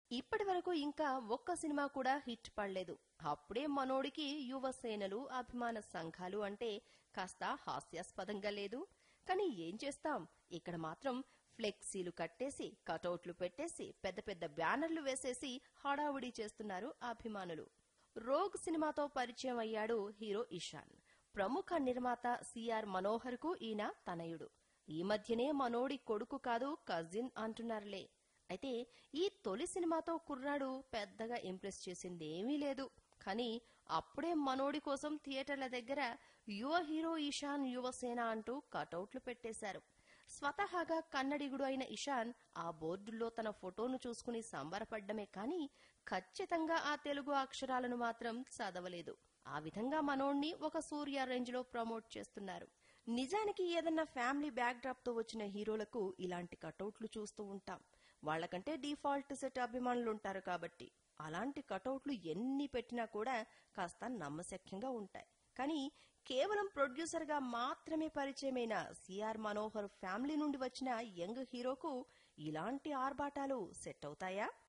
ఇప్పటి వరకు ఇంకా ఒక్క సినిమా కూడా హిట్ పడలేదు అప్పుడే మనోడికి యువసేనలు అభిమాన సంఘాలు అంటే కాస్త హాస్యాస్పదంగా లేదు కానీ ఏం చేస్తాం ఇక్కడ మాత్రం ఫ్లెక్సీలు కట్టేసి కటౌట్లు పెట్టేసి పెద్ద పెద్ద బ్యానర్లు వేసేసి హడావుడి చేస్తున్నారు అభిమానులు రోగ్ సినిమాతో పరిచయం అయ్యాడు హీరో ఇషాన్ ప్రముఖ నిర్మాత సిఆర్ మనోహర్ కు ఈయన తనయుడు ఈ మధ్యనే మనోడి కొడుకు కాదు కజిన్ అంటున్నారులే అయితే ఈ తొలి సినిమాతో కుర్రాడు పెద్దగా ఇంప్రెస్ చేసిందేమీ లేదు కానీ అప్పుడే మనోడి కోసం థియేటర్ల దగ్గర యువ హీరో ఇషాన్ యువసేన అంటూ కటౌట్లు పెట్టేశారు స్వతహాగా కన్నడిగుడు అయిన ఇషాన్ ఆ బోర్డుల్లో తన ఫోటోను చూసుకుని సంబరపడ్డమే కాని ఖచ్చితంగా ఆ తెలుగు అక్షరాలను మాత్రం చదవలేదు ఆ విధంగా మనోణ్ణి ఒక సూర్య రేంజ్ లో ప్రమోట్ చేస్తున్నారు నిజానికి ఏదన్నా ఫ్యామిలీ బ్యాక్ డ్రాప్ తో వచ్చిన హీరోలకు ఇలాంటి కటౌట్లు చూస్తూ ఉంటాం వాళ్లకంటే డిఫాల్ట్ సెట్ అభిమానులు ఉంటారు కాబట్టి అలాంటి కటౌట్లు ఎన్ని పెట్టినా కూడా కాస్త నమ్మశక్యంగా ఉంటాయి కానీ కేవలం ప్రొడ్యూసర్ గా మాత్రమే పరిచయమైన సిఆర్ మనోహర్ ఫ్యామిలీ నుండి వచ్చిన యంగ్ హీరోకు ఇలాంటి ఆర్భాటాలు సెట్ అవుతాయా